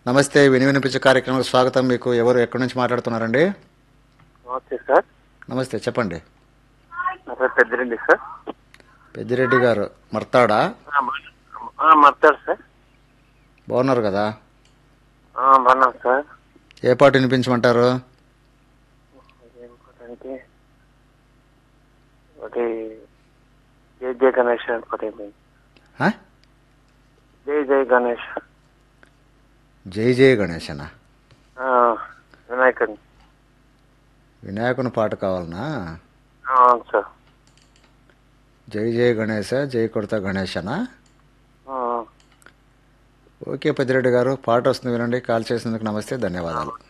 నమస్తే విని వినిపించే కార్యక్రమానికి స్వాగతం మీకు ఎవరు ఎక్కడి నుంచి మాట్లాడుతున్నారండి నమస్తే సార్ నమస్తే చెప్పండి నా పేరు పెద్దిరెడ్డి సార్ పెద్దిరెడ్డి గారు మర్తాడా ఆ, బాగున్నా- ఆ, మాట్లాడు సార్ బాగున్నారు కదా ఆ, బాగున్నాం సార్ ఏ పాట వినిపించమంటారు అంటే ఒకటి జై జై గణేష్ ఒకటి అయిపోయింది. ఆ? జై జై గణేష్ జై జయ గణేశనా ఆ, వినాయకుని వినాయకుని పాట కావాలనా ఆ, అవును సార్ జై జయ గణేశ జై కొడత గణేశనా ఆ, ఓకే పెద్దిరెడ్డి గారు పాట వస్తుంది వినండి కాల్ చేసినందుకు నమస్తే ధన్యవాదాలు